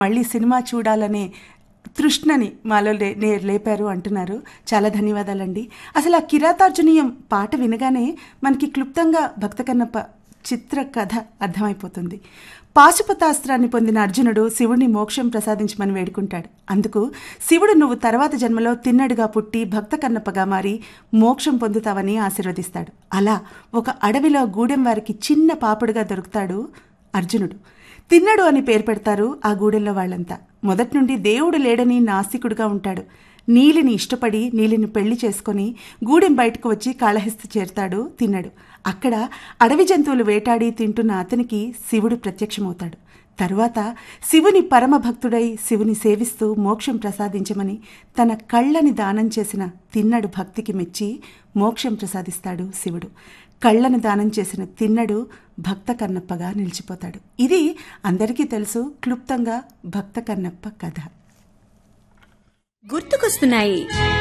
మళ్ళీ సినిమా చూడాలనే తృష్ణని మాలో లే నే- లేపారు అంటున్నారు చాలా ధన్యవాదాలండి అసలు ఆ కిరాతార్జునీయం పాట వినగానే మనకి క్లుప్తంగా భక్త కన్నప్ప చిత్ర కథ అర్థమైపోతుంది పాశుపతాస్త్రాన్ని పొందిన అర్జునుడు శివుడిని మోక్షం ప్రసాదించమని వేడుకుంటాడు అందుకు శివుడు నువ్వు తర్వాత జన్మలో తిన్నడుగా పుట్టి భక్త కన్నప్పగా మారి మోక్షం పొందుతావని ఆశీర్వదిస్తాడు అలా ఒక అడవిలో గూడెం వారికి చిన్న పాపుడుగా దొరుకుతాడు అర్జునుడు తిన్నడు అని పేరు పెడతారు ఆ గూడెంలో వాళ్ళంతా మొదటి నుండి దేవుడు లేడని నాస్తికుడుగా ఉంటాడు నీలిని ఇష్టపడి నీలిని పెళ్లి చేసుకొని గూడెం బయటకు వచ్చి కాళహస్తి చేరుతాడు తిన్నడు అక్కడ అడవి జంతువులు వేటాడి తింటున్న అతనికి శివుడు ప్రత్యక్షమవుతాడు తరువాత శివుని పరమ భక్తుడై శివుని సేవిస్తూ మోక్షం ప్రసాదించమని తన కళ్ళని దానం చేసిన తిన్నడు భక్తికి మెచ్చి మోక్షం ప్రసాదిస్తాడు శివుడు కళ్ళను దానం చేసిన తిన్నడు భక్త కన్నప్పగా నిలిచిపోతాడు ఇది అందరికీ తెలుసు క్లుప్తంగా భక్త కన్నప్ప కథ గుర్తుకొస్తున్నాయి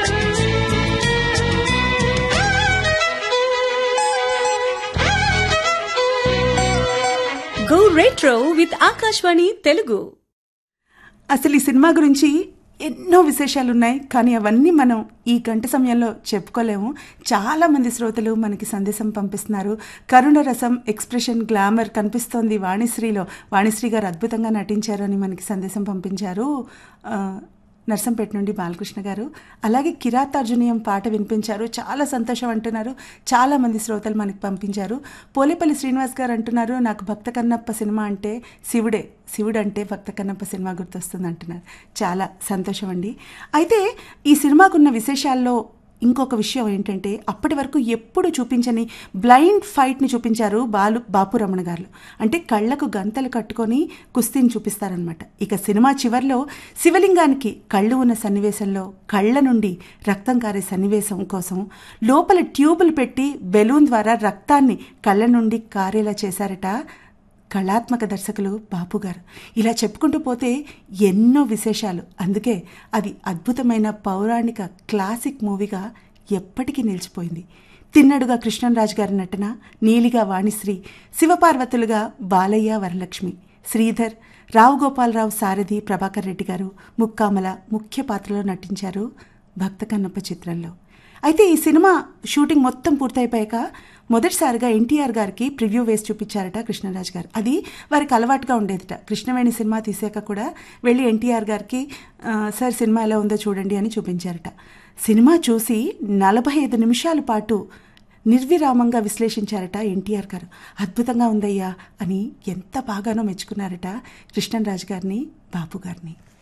go retro with Akashvani Telugu అసలు ఈ సినిమా గురించి ఎన్నో విశేషాలు ఉన్నాయి కానీ అవన్నీ మనం ఈ గంట సమయంలో చెప్పుకోలేము చాలా మంది శ్రోతలు మనకి సందేశం పంపిస్తున్నారు కరుణ రసం ఎక్స్ప్రెషన్ గ్లామర్ కనిపిస్తోంది వాణిశ్రీలో వాణిశ్రీ గారు అద్భుతంగా నటించారు అని మనకి సందేశం పంపించారు ఆ, నర్సంపేట నుండి బాలకృష్ణ గారు అలాగే కిరాతార్జునీయం పాట వినిపించారు చాలా సంతోషం అంటున్నారు చాలా మంది శ్రోతలు మనకి పంపించారు పోలేపల్లి శ్రీనివాస్ గారు అంటున్నారు నాకు భక్త కన్నప్ప సినిమా అంటే శివుడే శివుడు అంటే భక్త కన్నప్ప సినిమా గుర్తొస్తుంది అంటున్నారు చాలా సంతోషం అండి అయితే ఈ సినిమాకున్న విశేషాల్లో ఇంకొక విషయం ఏంటంటే అప్పటి వరకు ఎప్పుడు చూపించని బ్లైండ్ ఫైట్ని చూపించారు బాలు బాపు రమణ గారు అంటే కళ్ళకు గంతలు కట్టుకొని కుస్తీని చూపిస్తారనమాట ఇక సినిమా చివర్లో శివలింగానికి కళ్ళు ఉన్న సన్నివేశంలో కళ్ళ నుండి రక్తం కారే సన్నివేశం కోసం లోపల ట్యూబులు పెట్టి బెలూన్ ద్వారా రక్తాన్ని కళ్ళ నుండి కారేలా చేశారట కళాత్మక దర్శకులు బాపు గారు ఇలా చెప్పుకుంటూ పోతే ఎన్నో విశేషాలు అందుకే అది అద్భుతమైన పౌరాణిక క్లాసిక్ మూవీగా ఎప్పటికీ నిలిచిపోయింది తిన్నడుగా కృష్ణంరాజు గారి నటన నీలిగా వాణిశ్రీ శివపార్వతులుగా బాలయ్య వరలక్ష్మి శ్రీధర్ రావు గోపాలరావు సారథి ప్రభాకర్ రెడ్డి గారు ముక్కామల ముఖ్య పాత్రలో నటించారు భక్త కన్నప్ప చిత్రంలో అయితే ఈ సినిమా షూటింగ్ మొత్తం పూర్తయిపోయాక మొదటిసారిగా ఎన్టీఆర్ గారికి ప్రివ్యూ వేసి చూపించారట కృష్ణరాజ్ గారు అది వారికి అలవాటుగా ఉండేదిట కృష్ణవేణి సినిమా తీసాక కూడా వెళ్ళి ఎన్టీఆర్ గారికి "ఆ, సార్ సినిమా ఎలా ఉందో చూడండి అని చూపించారట సినిమా చూసి నలభై ఐదు నిమిషాల పాటు నిర్విరామంగా విశ్లేషించారట ఎన్టీఆర్ గారు అద్భుతంగా ఉందయ్యా అని ఎంత బాగానో మెచ్చుకున్నారట కృష్ణరాజు గారిని బాపు గారిని